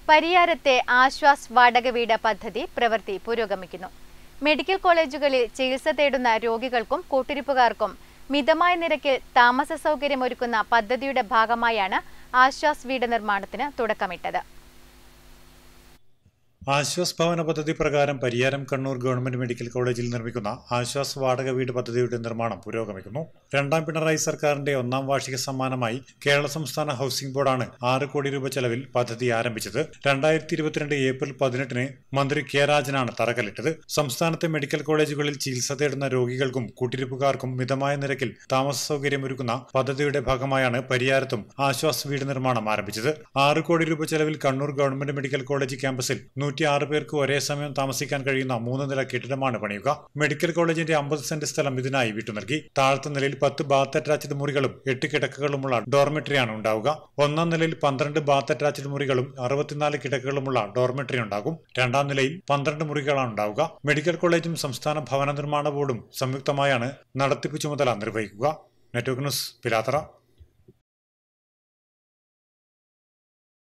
പരിയാരത്തെ ആശ്വാസ് വാടക വീട് പദ്ധതി പ്രവൃത്തി പുരോഗമിക്കുന്നു മെഡിക്കൽ കോളേജുകളിൽ ചികിത്സ തേടുന്ന രോഗികൾക്കും കൂട്ടിരിപ്പുകാർക്കും മിതമായ നിരക്കിൽ താമസ സൗകര്യമൊരുക്കുന്ന പദ്ധതിയുടെ ഭാഗമായാണ് ആശ്വാസ് വീട് നിർമ്മാണത്തിന് തുടക്കമിട്ടത് ആശ്വാസ് ഭവന പദ്ധതി പ്രകാരം പരിയാരം കണ്ണൂർ ഗവൺമെന്റ് മെഡിക്കൽ കോളേജിൽ നിർമ്മിക്കുന്ന ആശ്വാസ് വാടക വീട് പദ്ധതിയുടെ നിർമ്മാണം പുരോഗമിക്കുന്നു രണ്ടാം പിണറായി സർക്കാരിന്റെ ഒന്നാം വാർഷിക സമ്മാനമായി കേരള സംസ്ഥാന ഹൌസിംഗ് ബോർഡാണ് ആറ് കോടി രൂപ ചെലവിൽ പദ്ധതി ആരംഭിച്ചത് രണ്ടായിരത്തി ഇരുപത്തിരണ്ട് ഏപ്രിൽ പതിനെട്ടിന് മന്ത്രി കെ രാജനാണ് തറക്കല്ലിട്ടത് സംസ്ഥാനത്തെ മെഡിക്കൽ കോളേജുകളിൽ ചികിത്സ തേടുന്ന രോഗികൾക്കും കൂട്ടിരിപ്പുകാർക്കും മിതമായ നിരക്കിൽ താമസ സൗകര്യമൊരുക്കുന്ന പദ്ധതിയുടെ ഭാഗമായാണ് പരിയാരത്തും ആശ്വാസ് വീട് നിർമ്മാണം ആരംഭിച്ചത് ആറ് കോടി രൂപ ചെലവിൽ കണ്ണൂർ ഗവൺമെന്റ് മെഡിക്കൽ കോളേജ് ക്യാമ്പസിൽ നൂറ്റി ആറ് പേർക്ക് ഒരേ സമയം താമസിക്കാൻ കഴിയുന്ന മൂന്ന് നില കെട്ടിടമാണ് പണിയുക മെഡിക്കൽ കോളേജിന്റെ അമ്പത് സെന്റ് സ്ഥലം ഇതിനായി വിട്ടു നൽകി താഴത്തെ നിലയിൽ പത്ത് ബാത്ത് അറ്റാച്ച്ഡ് മുറികളും എട്ട് കിടക്കകളുമുള്ള ഡോർമെട്രിയാണ് ഉണ്ടാവുക ഒന്നാം നിലയിൽ പന്ത്രണ്ട് ബാത്ത് അറ്റാച്ച്ഡ് മുറികളും അറുപത്തിനാല് കിടക്കകളുമുള്ള ഡോർമെട്രി ഉണ്ടാകും രണ്ടാം നിലയിൽ പന്ത്രണ്ട് മുറികളാണ് ഉണ്ടാവുക മെഡിക്കൽ കോളേജും സംസ്ഥാന ഭവന നിർമ്മാണ ബോർഡും സംയുക്തമായാണ് നടത്തിപ്പ് ചുമതല നിർവഹിക്കുക നെറ്റ്വർക്ക് ന്യൂസ് പിലാത്തറ